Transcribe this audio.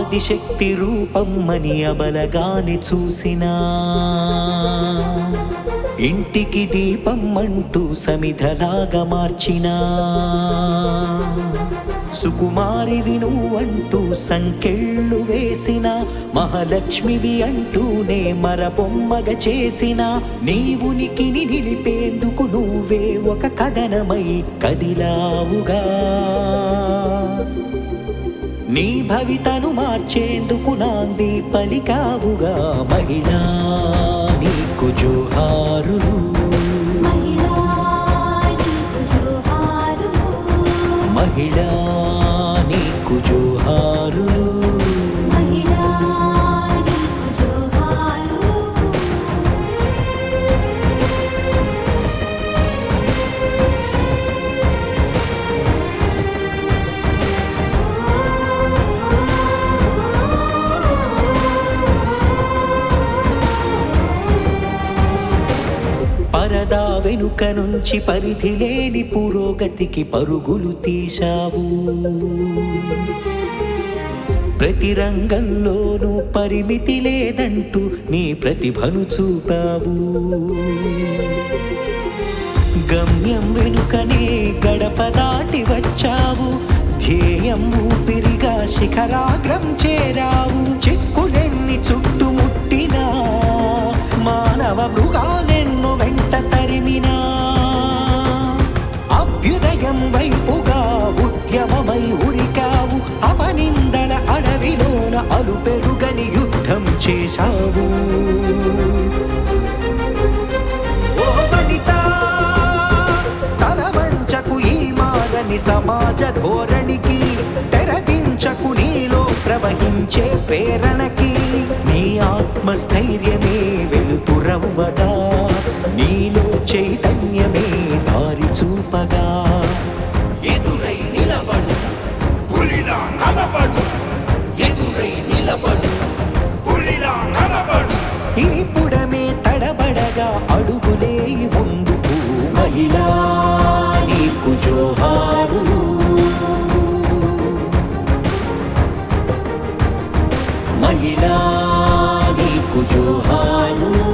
ఆదిశక్తి రూపమ్మని అబలగాని చూసినా ఇంటికి దీపం అంటూ సమిధలాగా మార్చినా సుకుమారివి నువ్వంటూ సంకెళ్ళు వేసిన మహాలక్ష్మివి అంటూనే మరబొమ్మగ చేసిన నీ ఉనికిని నిలిపేందుకు నువ్వే ఒక కథనమై కదిలావుగా నీ భవితను మార్చేందుకు నాంది పలికావుగా మహిళా నీకు జోహారులు మహిళా నీకు జోహారులు మహిళా నీకు జోహారులు మహిళా నీకు జోహారులు పరదా వెనుక నుంచి పరిధి లేని పురోగతికి పరుగులు తీశావు ప్రతి రంగంలోనూ పరిమితి లేదంటూ నీ ప్రతిభను చూపావు గమ్యం వెనుకనే గడప దాటి వచ్చావు ధ్యేయం ఊపిరిగా శిఖరాగ్రం చేరావు చిక్కులెన్ని చుట్టుముట్టినా మానవ మృగాలెన్నో వెంట తరిమినా అభ్యుదయం వైపుగా ఉద్యమమై ఉరికావు అపనిందల అడవిలోన అలుపెరుగని యుద్ధం చేశావు ఓ వనిత తల వంచకు ఈ మారని సమాజ ధోరణికి తెరదించకు నీలో ప్రవహించే ప్రేరణకి నీ ఆత్మస్థైర్యమే వెలుతురవ్వగా నీలో చైతన్యమే దారి చూపగా ఎదురై నిలబడు పులిలా కలబడు ఎదురై నిలబడు పులిలా కలబడు ఈ పుడమే తడబడగా అడుగులే ముందుకు మహిళా నీకు జోహారులు మహిళా నీకు జోహారులు